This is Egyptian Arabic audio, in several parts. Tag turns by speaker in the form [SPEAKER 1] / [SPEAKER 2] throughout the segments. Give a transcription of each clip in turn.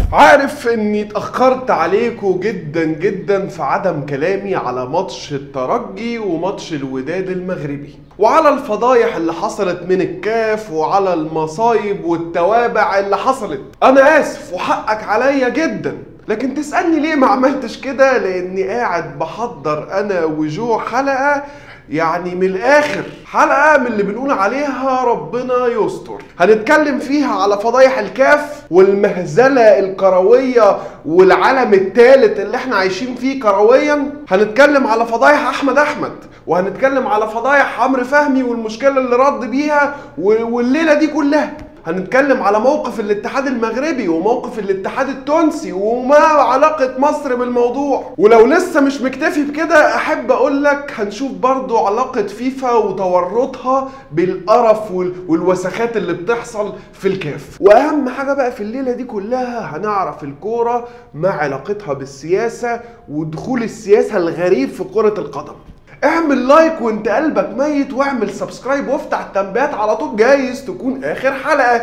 [SPEAKER 1] عارف اني اتأخرت عليكم جدا جدا في عدم كلامي على ماتش الترجي وماتش الوداد المغربي وعلى الفضايح اللي حصلت من الكاف وعلى المصايب والتوابع اللي حصلت انا اسف وحقك عليا جدا لكن تسألني ليه ما عملتش كده لاني قاعد بحضر انا وجو حلقة يعني من الاخر حلقه من اللي بنقول عليها ربنا يستر هنتكلم فيها على فضايح الكاف والمهزله الكرويه والعالم الثالث اللي احنا عايشين فيه كرويا هنتكلم على فضايح احمد احمد وهنتكلم على فضايح عمرو فهمي والمشكله اللي رد بيها والليله دي كلها هنتكلم على موقف الاتحاد المغربي وموقف الاتحاد التونسي وما علاقة مصر بالموضوع ولو لسه مش مكتفي بكده احب اقول لك هنشوف برضو علاقة فيفا وتورطها بالقرف وال- والوسخات اللي بتحصل في الكاف واهم حاجة بقى في الليلة دي كلها هنعرف الكورة مع علاقتها بالسياسة ودخول السياسة الغريب في كرة القدم اعمل لايك وانت قلبك ميت واعمل سبسكرايب وافتح التنبيهات على طول جايز تكون اخر حلقة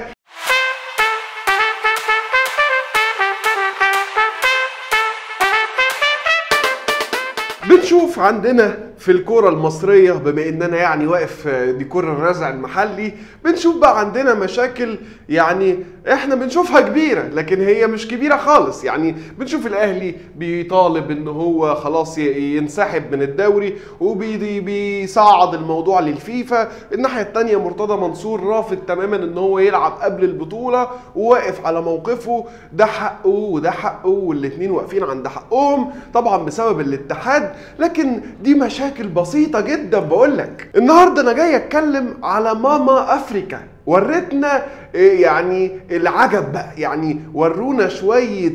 [SPEAKER 1] بنشوف عندنا في الكرة المصرية بما ان انا يعني واقف في ديكور الرزع المحلي بنشوف بقى عندنا مشاكل يعني احنا بنشوفها كبيرة لكن هي مش كبيرة خالص يعني بنشوف الاهلي بيطالب ان هو خلاص ي- ينسحب من الدوري وبيصعد الموضوع للفيفا الناحية التانية مرتضى منصور رافض تماما ان هو يلعب قبل البطولة وواقف على موقفه ده حقه وده حقه والاتنين واقفين عند حقهم طبعا بسبب الاتحاد لكن دي مشاكل بسيطة جدا بقولك النهاردة انا جاي اتكلم على ماما افريكا ورتنا إيه يعني العجب بقى يعني ورونا شوية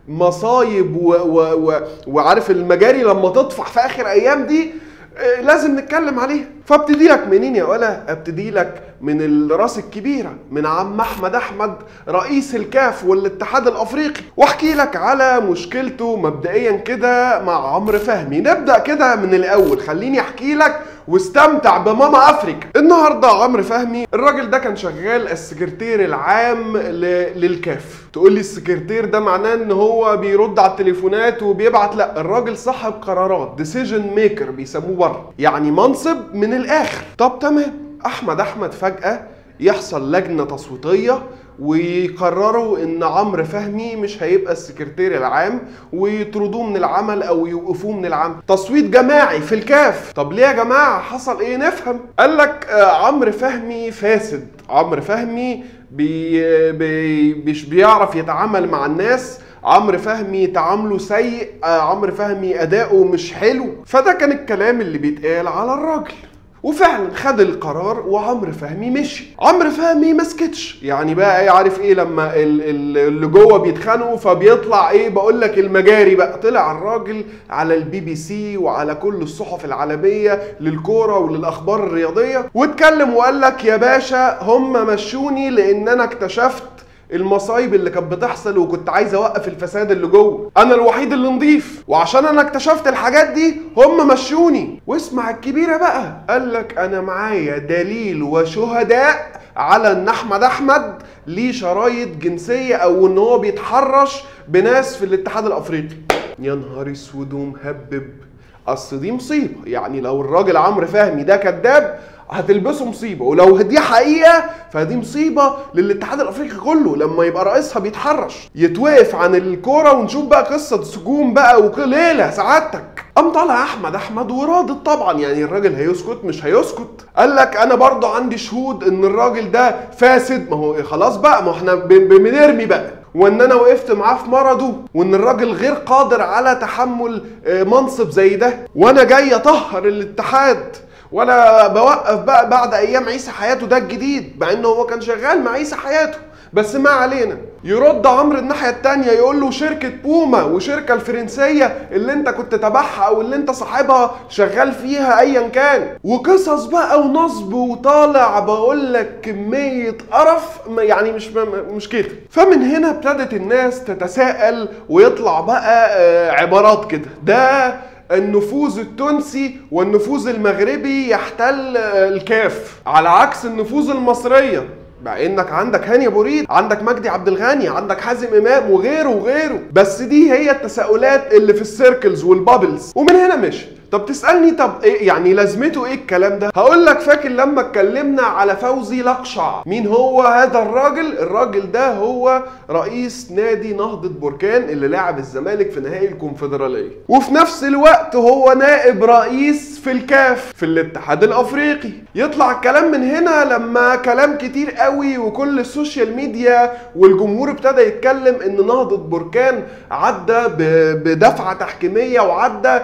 [SPEAKER 1] مصايب و و و وعارف المجاري لما تطفح في اخر ايام دي إيه، لازم نتكلم عليها فابتدي لك منين يا ولا ابتدي لك من الراس الكبيره من عم احمد احمد رئيس الكاف والاتحاد الافريقي واحكي لك على مشكلته مبدئيا كده مع عمرو فهمي نبدا كده من الاول خليني احكي لك واستمتع بماما افريكا النهارده عمرو فهمي الراجل ده كان شغال السكرتير العام ل- للكاف تقول لي السكرتير ده معناه ان هو بيرد على التليفونات وبيبعت لا الراجل صاحب قرارات ديسيجن ميكر بيسموه بره يعني منصب من الاخر طب تمام احمد احمد فجاه يحصل لجنه تصويتيه ويقرروا ان عمرو فهمي مش هيبقى السكرتير العام ويطردوه من العمل او يوقفوه من العمل تصويت جماعي في الكاف طب ليه يا جماعه حصل ايه نفهم قال لك آه، عمرو فهمي فاسد عمرو فهمي بي بي مش بيعرف يتعامل مع الناس عمرو فهمي تعامله سيء آه، عمرو فهمي اداؤه مش حلو فده كان الكلام اللي بيتقال على الراجل وفعلا خد القرار وعمرو فهمي مشي عمرو فهمي ما سكتش يعني بقى ايه عارف ايه لما ال- ال- اللي جوه بيتخانقوا فبيطلع ايه بقول لك المجاري بقى طلع الراجل على البي بي سي وعلى كل الصحف العالميه للكوره وللاخبار الرياضيه واتكلم وقال لك يا باشا هم مشوني لان انا اكتشفت المصايب اللي كانت بتحصل وكنت عايز اوقف الفساد اللي جوه انا الوحيد اللي نضيف وعشان انا اكتشفت الحاجات دي هم مشوني واسمع الكبيره بقى قال لك انا معايا دليل وشهداء على ان احمد احمد ليه شرايط جنسيه او ان هو بيتحرش بناس في الاتحاد الافريقي يا نهار اسود ومهبب اصل دي مصيبه يعني لو الراجل عمرو فهمي ده كذاب هتلبسه مصيبه ولو دي حقيقه فدي مصيبه للاتحاد الافريقي كله لما يبقى رئيسها بيتحرش يتوقف عن الكوره ونشوف بقى قصه سجون بقى وليله سعادتك قام طالع احمد احمد ورادد طبعا يعني الراجل هيسكت مش هيسكت قال لك انا برضو عندي شهود ان الراجل ده فاسد ما هو خلاص بقى ما احنا ب- ب- بنرمي بقى وان انا وقفت معاه في مرضه وان الراجل غير قادر على تحمل آه، منصب زي ده وانا جاي اطهر الاتحاد وانا بوقف بقى بعد ايام عيسى حياته ده الجديد مع انه هو كان شغال مع عيسى حياته بس ما علينا يرد عمرو الناحيه التانيه يقول له شركه بوما وشركه الفرنسيه اللي انت كنت تبعها او اللي انت صاحبها شغال فيها ايا كان وقصص بقى ونصب وطالع بقول لك كميه قرف ما- يعني مش مش كده فمن هنا ابتدت الناس تتساءل ويطلع بقى آه، عبارات كده ده النفوذ التونسي والنفوذ المغربي يحتل آه، الكاف على عكس النفوذ المصريه مع انك عندك هاني ابو ريد عندك مجدي عبد الغني عندك حازم امام وغيره وغيره بس دي هي التساؤلات اللي في السيركلز والبابلز ومن هنا مشي طب تسالني طب إيه يعني لازمته ايه الكلام ده هقول لك فاكر لما اتكلمنا على فوزي لقشع مين هو هذا الراجل الراجل ده هو رئيس نادي نهضة بركان اللي لعب الزمالك في نهائي الكونفدرالية وفي نفس الوقت هو نائب رئيس في الكاف في الاتحاد الافريقي يطلع الكلام من هنا لما كلام كتير قوي وكل السوشيال ميديا والجمهور ابتدى يتكلم ان نهضة بركان عدى بدفعة تحكيمية وعدى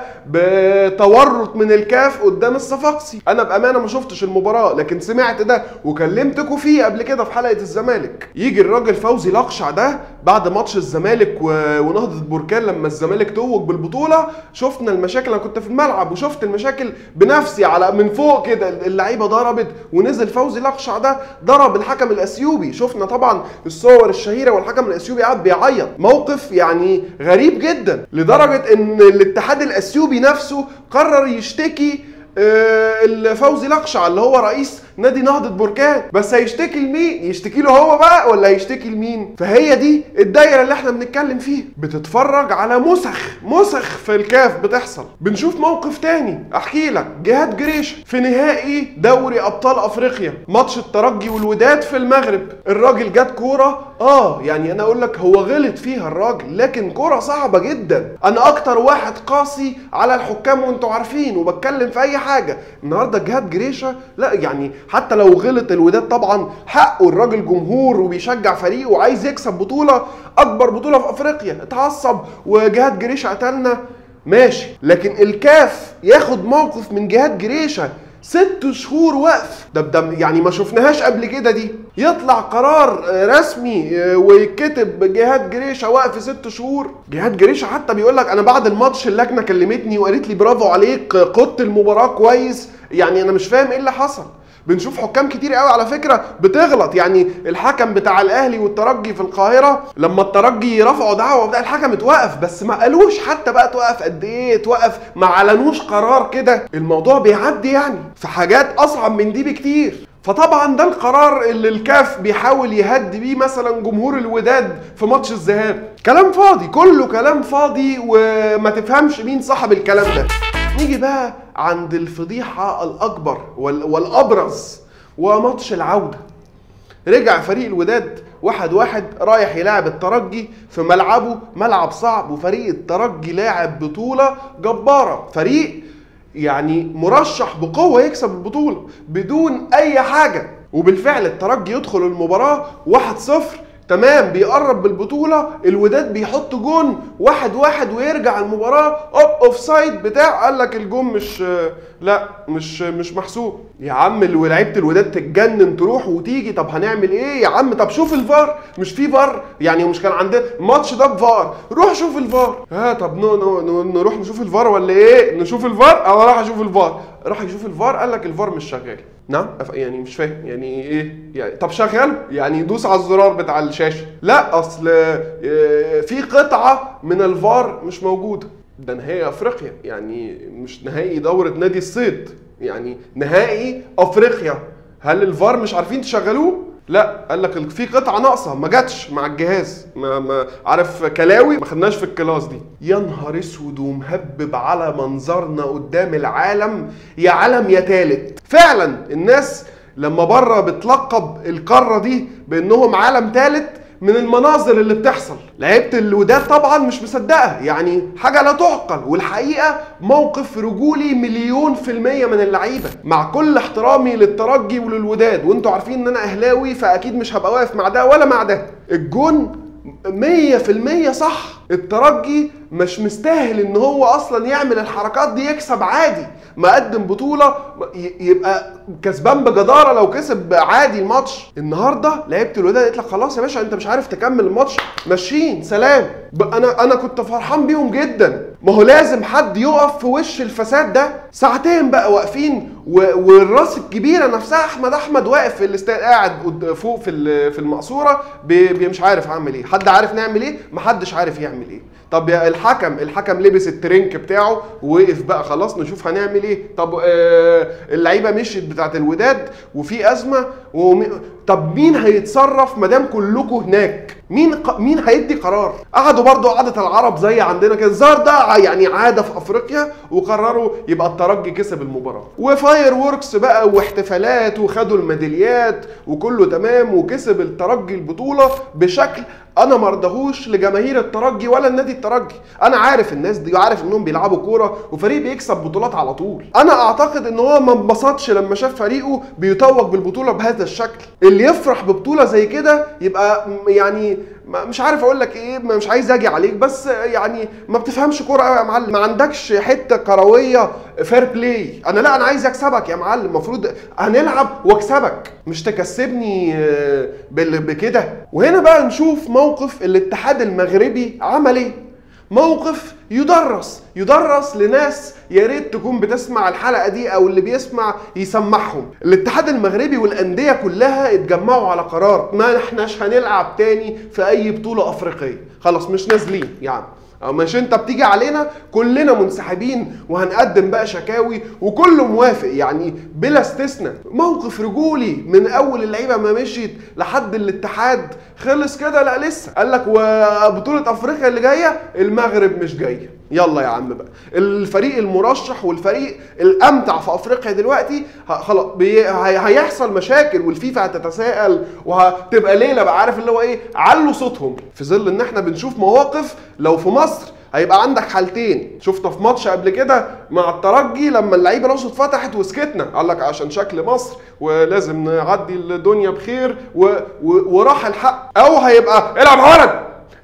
[SPEAKER 1] بتورط من الكاف قدام الصفاقسي انا بامانه ما شفتش المباراه لكن سمعت ده وكلمتكم فيه قبل كده في حلقه الزمالك يجي الراجل فوزي لقشع ده بعد ماتش الزمالك ونهضه بركان لما الزمالك توج بالبطوله شفنا المشاكل انا كنت في الملعب وشفت المشاكل بنفسي على من فوق كده اللعيبه ضربت ونزل فوزي لقشع ده ضرب الحكم الاثيوبي شفنا طبعا الصور الشهيره والحكم الاثيوبي قاعد بيعيط موقف يعني غريب جدا لدرجه ان الاتحاد الاثيوبي نفسه قرر يشتكي الفوزي لقشع اللي هو رئيس نادي نهضة بركان بس هيشتكي لمين يشتكي له هو بقى ولا هيشتكي لمين فهي دي الدايرة اللي احنا بنتكلم فيها بتتفرج على مسخ مسخ في الكاف بتحصل بنشوف موقف تاني احكي لك جهاد جريش في نهائي دوري ابطال افريقيا ماتش الترجي والوداد في المغرب الراجل جات كورة اه يعني انا اقول لك هو غلط فيها الراجل لكن كورة صعبة جدا انا اكتر واحد قاسي على الحكام وانتوا عارفين وبتكلم في اي حاجة النهارده جهاد جريشة لا يعني حتى لو غلط الوداد طبعا حقه الراجل جمهور وبيشجع فريقه وعايز يكسب بطوله اكبر بطوله في افريقيا اتعصب وجهاد جريشه قتلنا ماشي لكن الكاف ياخد موقف من جهاد جريشه ست شهور وقف ده ده يعني ما شفناهاش قبل كده دي يطلع قرار رسمي ويتكتب جهاد جريشه وقف ست شهور جهاد جريشه حتى بيقول لك انا بعد الماتش اللجنه كلمتني وقالت لي برافو عليك قدت المباراه كويس يعني انا مش فاهم ايه اللي حصل بنشوف حكام كتير قوي على فكره بتغلط يعني الحكم بتاع الاهلي والترجي في القاهره لما الترجي رفعوا دعوه وبتاع الحكم اتوقف بس ما قالوش حتى بقى توقف قد ايه توقف ما علنوش قرار كده الموضوع بيعدي يعني في حاجات اصعب من دي بكتير فطبعا ده القرار اللي الكاف بيحاول يهدي بيه مثلا جمهور الوداد في ماتش الذهاب كلام فاضي كله كلام فاضي وما تفهمش مين صاحب الكلام ده نيجي بقى عند الفضيحة الأكبر والأبرز وماتش العودة رجع فريق الوداد واحد واحد رايح يلعب الترجي في ملعبه ملعب صعب وفريق الترجي لاعب بطولة جبارة فريق يعني مرشح بقوة يكسب البطولة بدون أي حاجة وبالفعل الترجي يدخل المباراة 1-0 تمام بيقرب بالبطوله الوداد بيحط جون واحد واحد ويرجع المباراه اوب اوف سايد بتاع قال لك الجون مش لا مش مش محسوب يا عم ولعيبه الوداد تتجنن تروح وتيجي طب هنعمل ايه يا عم طب شوف الفار مش في فار يعني مش كان عندنا الماتش ده بفار روح شوف الفار ها طب نو نو نو نروح نشوف الفار ولا ايه نشوف الفار انا راح اشوف الفار راح يشوف الفار قال لك الفار مش شغال نعم يعني مش فاهم يعني ايه يعني طب شغال يعني دوس على الزرار بتاع الشاشه لا اصل في قطعه من الفار مش موجوده ده نهائي افريقيا يعني مش نهائي دوره نادي الصيد يعني نهائي افريقيا هل الفار مش عارفين تشغلوه لا قال لك في قطعه ناقصه ما جاتش مع الجهاز ما, ما عارف كلاوي ما خدناش في الكلاس دي يا نهار اسود ومهبب على منظرنا قدام العالم يا عالم يا تالت فعلا الناس لما بره بتلقب القاره دي بانهم عالم تالت من المناظر اللي بتحصل لعيبه الوداد طبعا مش مصدقه يعني حاجه لا تعقل والحقيقه موقف رجولي مليون في الميه من اللعيبه مع كل احترامي للترجي وللوداد وانتوا عارفين ان انا اهلاوي فاكيد مش هبقى واقف مع ده ولا مع ده الجون مية في المية صح الترجي مش مستاهل ان هو اصلا يعمل الحركات دي يكسب عادي مقدم بطولة يبقى كسبان بجدارة لو كسب عادي الماتش النهاردة لعيبة الوداد قالت لك خلاص يا باشا انت مش عارف تكمل الماتش ماشيين سلام انا انا كنت فرحان بيهم جدا ما هو لازم حد يقف في وش الفساد ده ساعتين بقى واقفين و- والراس الكبيره نفسها احمد احمد واقف في الاستاد قاعد قد- فوق في ال- في المقصوره بي- بي- مش عارف اعمل ايه حد عارف نعمل ايه محدش عارف يعمل ايه طب يا الحكم الحكم لبس الترنك بتاعه ووقف بقى خلاص نشوف هنعمل ايه طب آه اللعيبه مشيت بتاعت الوداد وفي ازمه ومي... طب مين هيتصرف ما دام كلكم هناك مين ق... مين هيدي قرار قعدوا برضو قعده العرب زي عندنا كده الظاهر ده ع- يعني عاده في افريقيا وقرروا يبقى الترجي كسب المباراه وفاير ووركس بقى واحتفالات وخدوا الميداليات وكله تمام وكسب الترجي البطوله بشكل انا ما ارضاهوش لجماهير الترجي ولا النادي الترجي انا عارف الناس دي وعارف انهم بيلعبوا كوره وفريق بيكسب بطولات على طول انا اعتقد ان هو ما انبسطش لما شاف فريقه بيتوج بالبطوله بهذا الشكل اللي يفرح ببطوله زي كده يبقى م- يعني ما- مش عارف اقول لك ايه ما- مش عايز اجي عليك بس يعني ما بتفهمش كوره قوي يا معلم ما عندكش حته كرويه فير بلاي انا لا انا عايز اكسبك يا معلم المفروض هنلعب واكسبك مش تكسبني آه، بال- بكده وهنا بقى نشوف موقف الاتحاد المغربي عمل ايه موقف يدرس يدرس لناس يا ريت تكون بتسمع الحلقه دي او اللي بيسمع يسمعهم الاتحاد المغربي والانديه كلها اتجمعوا على قرار ما احناش هنلعب تاني في اي بطوله افريقيه خلاص مش نازلين يعني أو مش انت بتيجي علينا كلنا منسحبين وهنقدم بقى شكاوي وكله موافق يعني بلا استثناء موقف رجولي من اول اللعيبه ما مشيت لحد الاتحاد خلص كده لا لسه قال لك وبطوله افريقيا اللي جايه المغرب مش جايه يلا يا عم بقى الفريق المرشح والفريق الامتع في افريقيا دلوقتي ه- خلاص بي- هي- هيحصل مشاكل والفيفا هتتساءل وهتبقى ليله بقى عارف اللي هو ايه علوا صوتهم في ظل ان احنا بنشوف مواقف لو في مصر هيبقى عندك حالتين شفنا في ماتش قبل كده مع الترجي لما اللعيبه راسه اتفتحت وسكتنا قال لك عشان شكل مصر ولازم نعدي الدنيا بخير و... و... وراح الحق او هيبقى العب ولد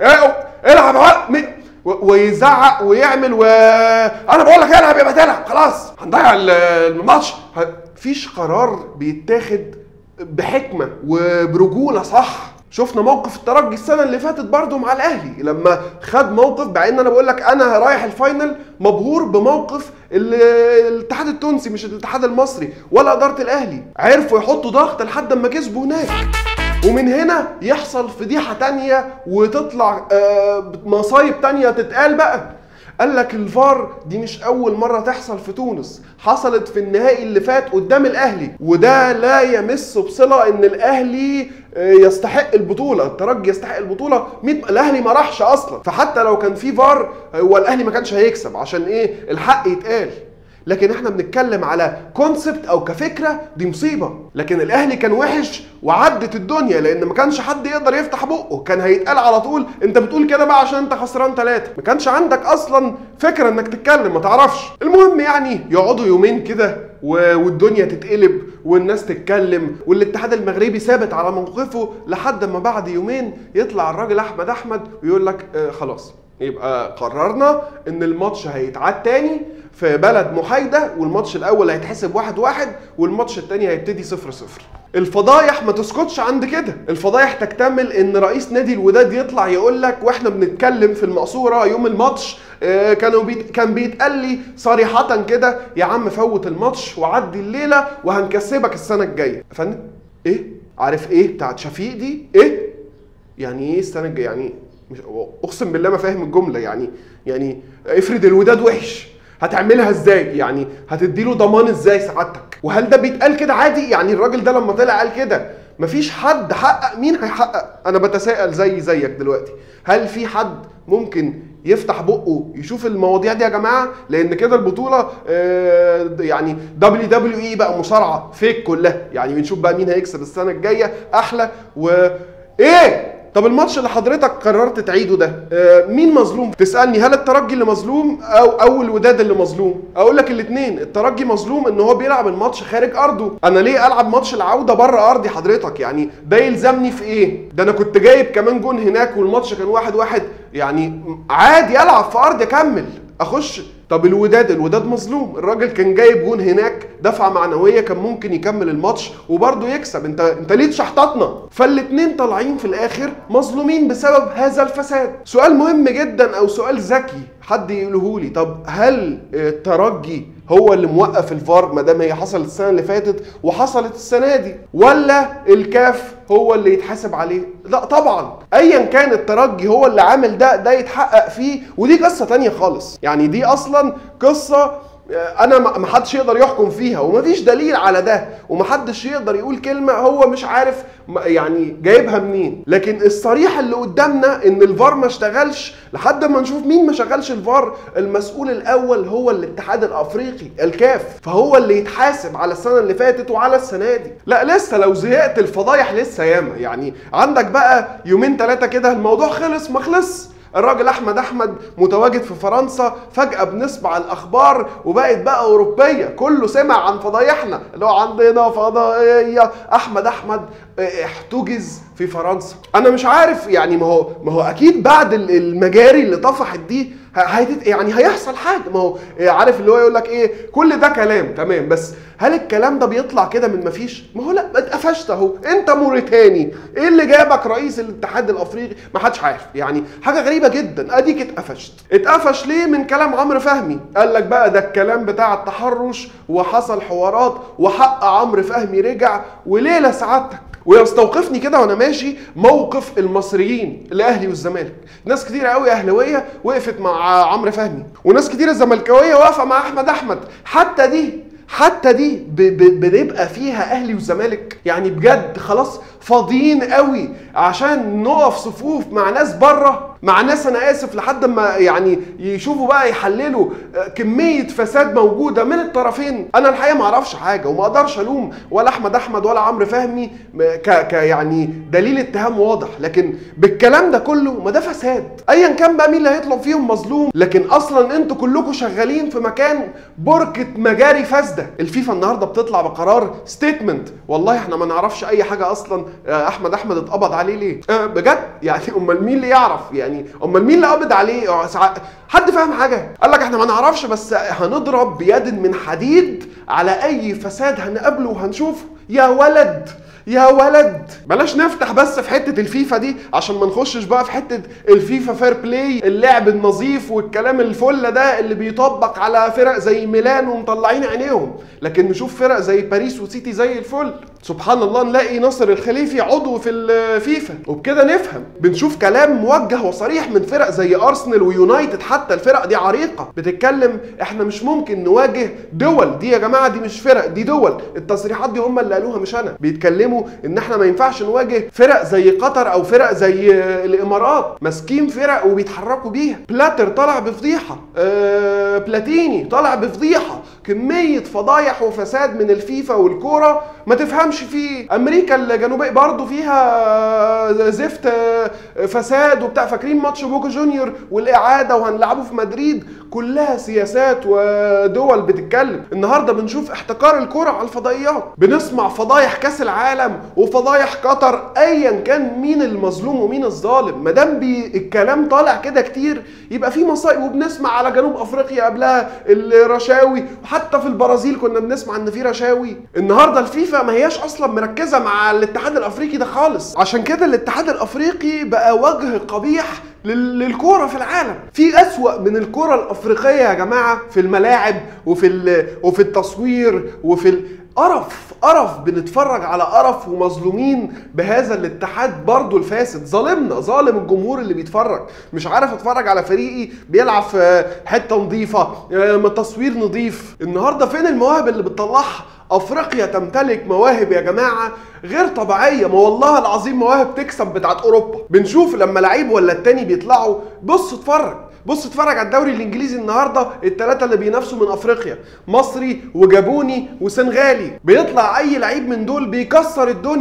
[SPEAKER 1] العب ولد م- و- ويزعق ويعمل و انا بقول لك العب يبقى تلعب خلاص هنضيع ال- الماتش ه- فيش قرار بيتاخد بحكمه وبرجوله صح شفنا موقف الترجي السنه اللي فاتت برضه مع الاهلي لما خد موقف مع ان انا بقول لك انا رايح الفاينل مبهور بموقف ال- الاتحاد التونسي مش الاتحاد المصري ولا اداره الاهلي عرفوا يحطوا ضغط لحد ما كسبوا هناك ومن هنا يحصل فضيحه تانية وتطلع آه، مصايب تانية تتقال بقى قال لك الفار دي مش اول مره تحصل في تونس حصلت في النهائي اللي فات قدام الاهلي وده لا يمس بصله ان الاهلي آه، يستحق البطوله الترجي يستحق البطوله ميت الاهلي ما راحش اصلا فحتى لو كان في فار هو الاهلي ما كانش هيكسب عشان ايه الحق يتقال لكن احنا بنتكلم على كونسبت او كفكره دي مصيبه لكن الاهلي كان وحش وعدت الدنيا لان ما كانش حد يقدر يفتح بقه كان هيتقال على طول انت بتقول كده بقى عشان انت خسران ثلاثه ما كانش عندك اصلا فكره انك تتكلم ما تعرفش المهم يعني يقعدوا يومين كده و- والدنيا تتقلب والناس تتكلم والاتحاد المغربي ثابت على موقفه لحد ما بعد يومين يطلع الراجل احمد احمد ويقول لك آه خلاص يبقى قررنا ان الماتش هيتعاد تاني في بلد محايدة والماتش الاول هيتحسب واحد واحد والماتش التاني هيبتدي صفر صفر الفضايح ما تسكتش عند كده الفضايح تكتمل ان رئيس نادي الوداد يطلع يقول لك واحنا بنتكلم في المقصورة يوم الماتش آه، كانوا بيت كان بيتقال لي صريحة كده يا عم فوت الماتش وعدي الليلة وهنكسبك السنة الجاية يا فندم ايه عارف ايه بتاعت شفيق دي ايه يعني ايه السنه الجايه يعني مش اقسم بالله ما فاهم الجمله يعني يعني افرض الوداد وحش هتعملها ازاي يعني هتديله ضمان ازاي سعادتك وهل ده بيتقال كده عادي يعني الراجل ده لما طلع قال كده مفيش حد حقق مين هيحقق انا بتساءل زي زيك دلوقتي هل في حد ممكن يفتح بقه يشوف المواضيع دي يا جماعه لان كده البطوله آه، يعني دبليو دبليو اي بقى مصارعه فيك كلها يعني بنشوف بقى مين هيكسب السنه الجايه احلى و ايه طب الماتش اللي حضرتك قررت تعيده ده آه، مين مظلوم تسالني هل الترجي اللي مظلوم او او الوداد اللي مظلوم اقول لك الاثنين الترجي مظلوم ان هو بيلعب الماتش خارج ارضه انا ليه العب ماتش العوده بره ارضي حضرتك يعني ده يلزمني في ايه ده انا كنت جايب كمان جون هناك والماتش كان واحد واحد يعني عادي العب في ارضي اكمل اخش طب الوداد الوداد مظلوم الراجل كان جايب جون هناك دفعه معنويه كان ممكن يكمل الماتش وبرضه يكسب انت انت ليه تشحططنا فالاتنين طالعين في الاخر مظلومين بسبب هذا الفساد سؤال مهم جدا او سؤال ذكي حد يقوله لي طب هل الترجي هو اللي موقف الفار ما دام هي حصلت السنه اللي فاتت وحصلت السنه دي ولا الكاف هو اللي يتحاسب عليه لا طبعا ايا كان الترجي هو اللي عامل ده ده يتحقق فيه ودي قصه تانية خالص يعني دي اصلا قصه انا ما حدش يقدر يحكم فيها ومفيش دليل على ده ومحدش يقدر يقول كلمه هو مش عارف يعني جايبها منين لكن الصريح اللي قدامنا ان الفار ما اشتغلش لحد ما نشوف مين ما شغلش الفار المسؤول الاول هو الاتحاد الافريقي الكاف فهو اللي يتحاسب على السنه اللي فاتت وعلى السنه دي لا لسه لو زهقت الفضايح لسه ياما يعني عندك بقى يومين ثلاثه كده الموضوع خلص ما خلص الراجل احمد احمد متواجد في فرنسا فجاه بنسمع الاخبار وبقت بقى اوروبيه كله سمع عن فضايحنا اللي هو عندنا فضائيه احمد احمد احتجز في فرنسا انا مش عارف يعني ما هو ما هو اكيد بعد المجاري اللي طفحت دي هيتت يعني هيحصل حاجه ما هو عارف اللي هو يقول لك ايه كل ده كلام تمام بس هل الكلام ده بيطلع كده من مفيش ما هو لا ما اتقفشت اهو انت موريتاني ايه اللي جابك رئيس الاتحاد الافريقي ما حدش عارف يعني حاجه غريبه جدا اديك اتقفشت اتقفش ليه من كلام عمرو فهمي قال لك بقى ده الكلام بتاع التحرش وحصل حوارات وحق عمرو فهمي رجع وليله سعادتك ويستوقفني كده وانا ماشي موقف المصريين الاهلي والزمالك ناس كتير قوي اهلاويه وقفت مع عمرو فهمي وناس كتير زملكاويه واقفه مع احمد احمد حتى دي حتى دي ب- ب- بنبقى فيها اهلي وزمالك يعني بجد خلاص فاضيين قوي عشان نقف صفوف مع ناس بره مع ناس انا اسف لحد ما يعني يشوفوا بقى يحللوا آه، كميه فساد موجوده من الطرفين انا الحقيقه ما اعرفش حاجه وما اقدرش الوم ولا احمد احمد ولا عمرو فهمي م- ك ك يعني دليل اتهام واضح لكن بالكلام ده كله ما ده فساد ايا كان بقى مين اللي هيطلب فيهم مظلوم لكن اصلا انتوا كلكم شغالين في مكان بركه مجاري فاسده الفيفا النهارده بتطلع بقرار ستيتمنت والله احنا ما نعرفش اي حاجه اصلا آه، احمد احمد اتقبض عليه ليه آه، بجد يعني امال مين اللي يعرف يعني امال مين اللي قبض عليه آه، سع- حد فاهم حاجه قال لك احنا ما نعرفش بس هنضرب بيد من حديد على اي فساد هنقابله وهنشوفه يا ولد يا ولد بلاش نفتح بس في حته الفيفا دي عشان ما نخشش بقى في حته الفيفا فير بلاي اللعب النظيف والكلام الفله ده اللي بيطبق على فرق زي ميلان ومطلعين عينيهم لكن نشوف فرق زي باريس وسيتي زي الفل سبحان الله نلاقي ناصر الخليفي عضو في الفيفا وبكده نفهم بنشوف كلام موجه وصريح من فرق زي ارسنال ويونايتد حتى الفرق دي عريقه بتتكلم احنا مش ممكن نواجه دول دي يا جماعه دي مش فرق دي دول التصريحات دي هم اللي قالوها مش انا بيتكلموا ان احنا ما ينفعش نواجه فرق زي قطر او فرق زي الامارات ماسكين فرق وبيتحركوا بيها بلاتر طلع بفضيحه آه بلاتيني طلع بفضيحه كميه فضايح وفساد من الفيفا والكوره ما تفهمش فيه امريكا الجنوبيه برضو فيها زفت آه، فساد وبتاع فاكرين ماتش بوكا جونيور والاعاده وهنلعبه في مدريد كلها سياسات ودول بتتكلم النهارده بنشوف احتكار الكره على الفضائيات بنسمع فضايح كاس العالم وفضايح قطر ايا كان مين المظلوم ومين الظالم ما دام بي- الكلام طالع كده كتير يبقى في مصائب وبنسمع على جنوب افريقيا قبلها الرشاوي وحتى في البرازيل كنا بنسمع ان في رشاوي النهارده الفيفا ما هياش اصلا مركزه مع الاتحاد الافريقي ده خالص عشان كده الاتحاد الافريقي بقى وجه قبيح لل- للكوره في العالم في اسوأ من الكوره الافريقيه يا جماعه في الملاعب وفي ال- وفي التصوير وفي ال... قرف قرف بنتفرج على قرف ومظلومين بهذا الاتحاد برضو الفاسد ظالمنا ظالم الجمهور اللي بيتفرج مش عارف اتفرج على فريقي بيلعب في حته نظيفه آه، تصوير نظيف النهارده فين المواهب اللي بتطلعها افريقيا تمتلك مواهب يا جماعه غير طبيعيه ما والله العظيم مواهب تكسب بتاعت اوروبا بنشوف لما لعيب ولا التاني بيطلعوا بص اتفرج بص اتفرج على الدوري الانجليزي النهارده الثلاثه اللي بينافسوا من افريقيا مصري وجابوني وسنغالي بيطلع اي لعيب من دول بيكسر الدنيا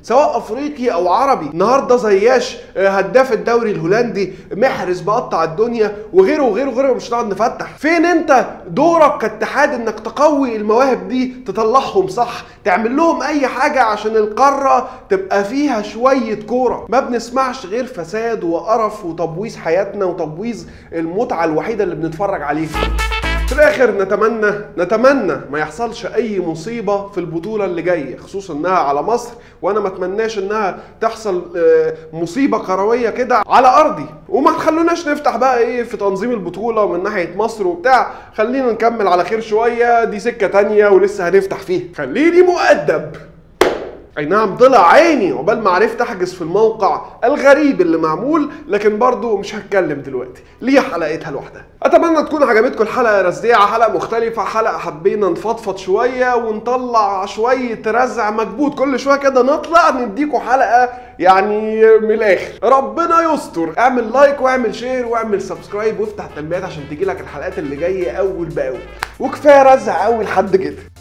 [SPEAKER 1] سواء افريقي او عربي النهارده زياش آه، هداف الدوري الهولندي محرز بقطع الدنيا وغيره وغيره وغيره مش هنقعد نفتح فين انت دورك كاتحاد انك تقوي المواهب دي تطلعهم صح تعمل لهم اي حاجه عشان القاره تبقى فيها شويه كوره ما بنسمعش غير فساد وقرف وتبويظ حياتنا وتبويظ المتعه الوحيده اللي بنتفرج عليها في الاخر نتمنى نتمنى ما يحصلش اي مصيبه في البطوله اللي جايه خصوصا انها على مصر وانا ما اتمناش انها تحصل آه، مصيبه كرويه كده على ارضي وما تخلوناش نفتح بقى ايه في تنظيم البطوله من ناحيه مصر وبتاع خلينا نكمل على خير شويه دي سكه تانية ولسه هنفتح فيها خليني مؤدب اي نعم طلع عيني عقبال ما عرفت احجز في الموقع الغريب اللي معمول لكن برضو مش هتكلم دلوقتي ليها حلقتها لوحدها اتمنى تكون عجبتكم الحلقه رزيعه حلقه مختلفه حلقه حبينا نفضفض شويه ونطلع شويه رزع مكبوت كل شويه كده نطلع نديكم حلقه يعني من الاخر ربنا يستر اعمل لايك واعمل شير واعمل سبسكرايب وافتح التنبيهات عشان تجيلك الحلقات اللي جايه اول باول وكفايه رزع اول حد كده